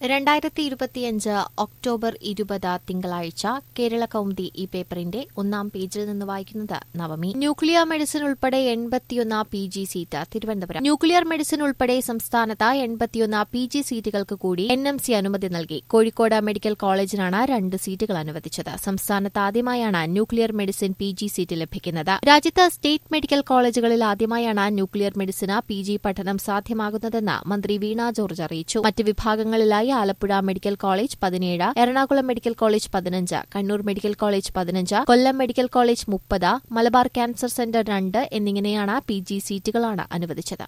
രണ്ടായിരത്തി ഇരുപത്തിയഞ്ച് ഒക്ടോബർ ഇരുപത് തിങ്കളാഴ്ച കേരള കൗമുദി ഈ പേപ്പറിന്റെ ഒന്നാം പേജിൽ നിന്ന് വായിക്കുന്നത് നവമി ന്യൂക്ലിയർ മെഡിസിൻ ഉൾപ്പെടെ എൺപത്തിയൊന്ന് P G seat Thiruvananthapuram nuclear medicine ഉൾപ്പെടെ സംസ്ഥാനത്ത് എൺപത്തിയൊന്ന് പി ജി സീറ്റുകൾക്ക് കൂടി എൻ എം സി അനുമതി നൽകി കോഴിക്കോട് മെഡിക്കൽ കോളേജിനാണ് രണ്ട് സീറ്റുകൾ അനുവദിച്ചത് സംസ്ഥാനത്ത് ആദ്യമായാണ് nuclear medicine P G seat ലഭിക്കുന്നത് രാജ്യത്ത് സ്റ്റേറ്റ് മെഡിക്കൽ കോളേജുകളിൽ ആദ്യമായാണ് ന്യൂക്ലിയർ മെഡിസിന് പി ജി പഠനം സാധ്യമാകുന്നതെന്ന് മന്ത്രി വീണ ജോർജ് അറിയിച്ചു മറ്റ് വിഭാഗങ്ങളിലായി ആലപ്പുഴ മെഡിക്കൽ കോളേജ് പതിനേഴ് എറണാകുളം മെഡിക്കൽ കോളേജ് പതിനഞ്ച് കണ്ണൂർ മെഡിക്കൽ കോളേജ് പതിനഞ്ച് കൊല്ലം മെഡിക്കൽ കോളേജ് മുപ്പത് മലബാർ ക്യാൻസർ സെന്റർ രണ്ട് എന്നിങ്ങനെയാണ് പി ജി സീറ്റുകളാണ് അനുവദിച്ചത്